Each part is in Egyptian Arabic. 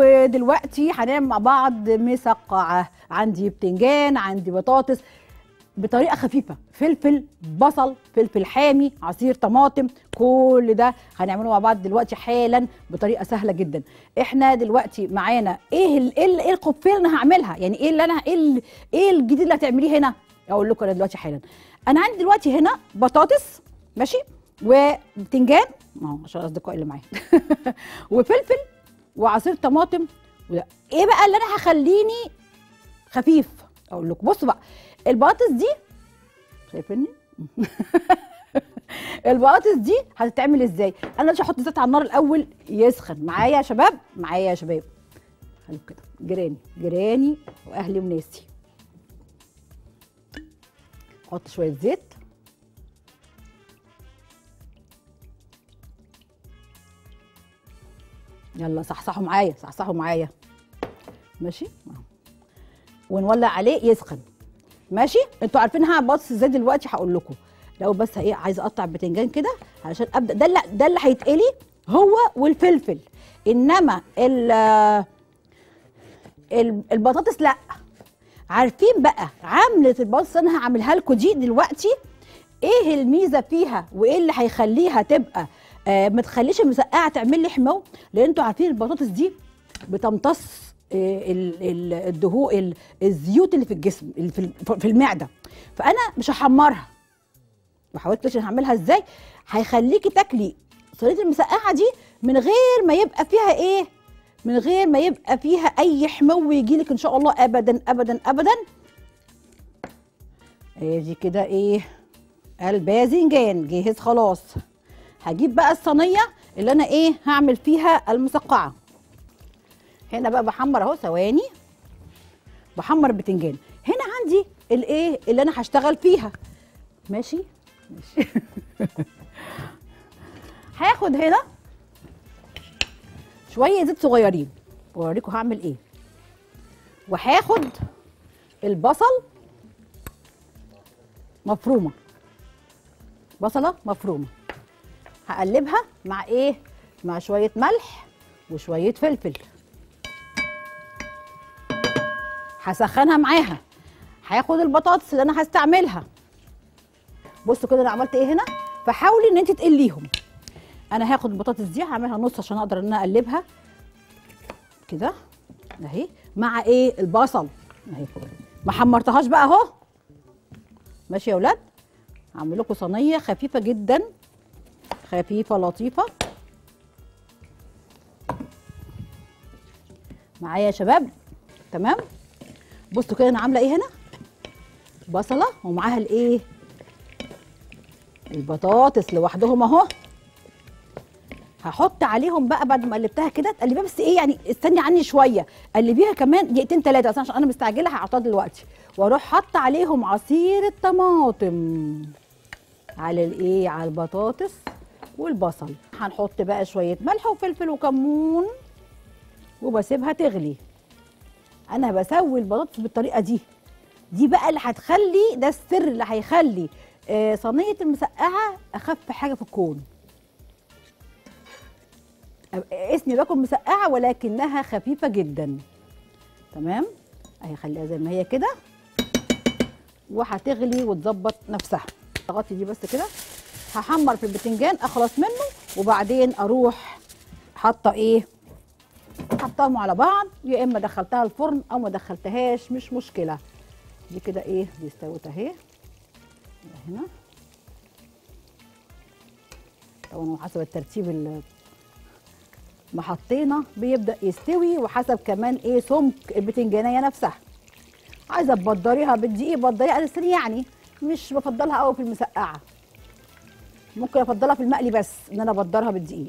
ودلوقتي هنعمل مع بعض مسقعه عندي بتنجان عندي بطاطس بطريقه خفيفه فلفل بصل فلفل حامي عصير طماطم كل ده هنعمله مع بعض دلوقتي حالا بطريقه سهله جدا احنا دلوقتي معانا ايه ال ايه ال ايه القفيه اللي انا هعملها يعني ايه اللي انا ايه ال ايه الجديد اللي هتعمليه هنا اقول لكم انا دلوقتي حالا انا عندي دلوقتي هنا بطاطس ماشي وبتنجان ما هو عشان الاصدقاء اللي معايا وفلفل وعصير طماطم وده. ايه بقى اللي انا هخليني خفيف اقول لكم بصوا بقى البطاطس دي شايفيني البطاطس دي هتتعمل ازاي انا مش هحط زيت على النار الاول يسخن معايا يا شباب معايا يا شباب خلوا كده جيراني جيراني واهلي وناسي احط شويه زيت يلا صحصحوا معايا صحصحوا معايا ماشي أهو. ونولع عليه يسخن ماشي انتوا عارفين هعمل بطاطس ازاي دلوقتي هقول لكم لو بس ايه عايزه اقطع بتنجان كده علشان ابدا ده اللي ده اللي هيتقلي هو والفلفل انما ال ال- البطاطس لا عارفين بقى عملة البطاطس اللي انا هعملها لكم دي دلوقتي ايه الميزه فيها وايه اللي هيخليها تبقى آه ما تخليش المسقعه تعمل لي حمو لان انتوا عارفين البطاطس دي بتمتص آه، ال- ال- الدهو ال- الزيوت اللي في الجسم اللي في ال- في المعده فانا مش هحمرها وحاولت ليش هعملها ازاي هيخليكي تاكلي صينيه المسقعه دي من غير ما يبقى فيها ايه من غير ما يبقى فيها اي حمو يجي لك ان شاء الله ابدا ابدا ابدا ادي كده ايه الباذنجان جاهز خلاص هجيب بقى الصينيه اللي انا ايه هعمل فيها المسقعه هنا بقى بحمر اهو ثواني بحمر البتنجان هنا عندي الايه اللي انا هشتغل فيها ماشي ماشي هاخد هنا شويه زيت صغيرين واوريكم هعمل ايه وهاخد البصل مفرومه بصله مفرومه هقلبها مع ايه مع شويه ملح وشويه فلفل هسخنها معاها هاخد البطاطس اللي انا هستعملها بصوا كده انا عملت ايه هنا فحاولي ان انت تقليهم انا هاخد البطاطس دي هعملها نص عشان اقدر ان انا اقلبها كده اهي مع ايه البصل اهي ما حمرتهاش بقى اهو ماشي يا اولاد هعمل لكم صينيه خفيفه جدا خفيفه لطيفه معايا يا شباب تمام بصوا كده انا عامله ايه هنا بصله ومعاها الايه البطاطس لوحدهم اهو هحط عليهم بقى بعد ما قلبتها كده تقلبيها بس ايه يعني استني عني شويه قلبيها كمان دقيقتين ثلاثه اصلا عشان انا مستعجله هحطها دلوقتي واروح حاطه عليهم عصير الطماطم على الايه على البطاطس والبصل هنحط بقى شويه ملح وفلفل وكمون وبسيبها تغلي انا بسوي البطاطس بالطريقه دي دي بقى اللي هتخلي ده السر اللي هيخلي آه، صينيه المسقعه اخف حاجه في الكون أب- اسمي باكل مسقعه ولكنها خفيفه جدا تمام اهي خليها زي ما هي كده وهتغلي وتظبط نفسها اغطي دي بس كده هحمر في البتنجان اخلص منه وبعدين اروح حاطه ايه حطاهم على بعض يا اما دخلتها الفرن او ما دخلتهاش مش مشكله دي كده ايه دي استوت اهي هنا طبعا هو حسب الترتيب اللي ما حطينا بيبدا يستوي وحسب كمان ايه سمك البتنجانيه نفسها عايزه تبدريها بالدقيق بدريها بس يعني مش بفضلها قوي في المسقعه ممكن افضلها في المقلي بس ان انا ابدرها بالدقيق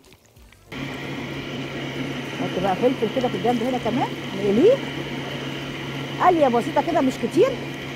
حط بقى فلفل كده في الجنب هنا كمان نقليه قليه بسيطه كده مش كتير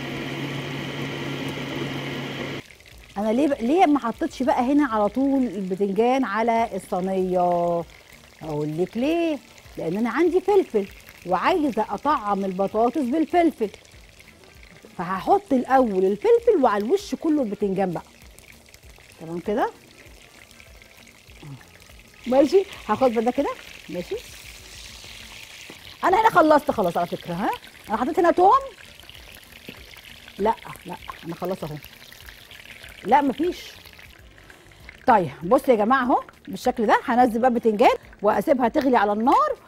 انا ليه ليه ما حطيتش بقى هنا على طول البتنجان على الصينيه اقول لك ليه لان انا عندي فلفل وعايزه اطعم البطاطس بالفلفل فهحط الاول الفلفل وعلى الوش كله البتنجان بقى تمام كده ماشي هاخد ده كده ماشي انا هنا خلصت خلاص على فكره ها انا حطيت هنا توم لا لا انا خلاص اهو لا مفيش طيب بصوا يا جماعه اهو بالشكل ده هنزل بقى بتنجان واسيبها تغلي على النار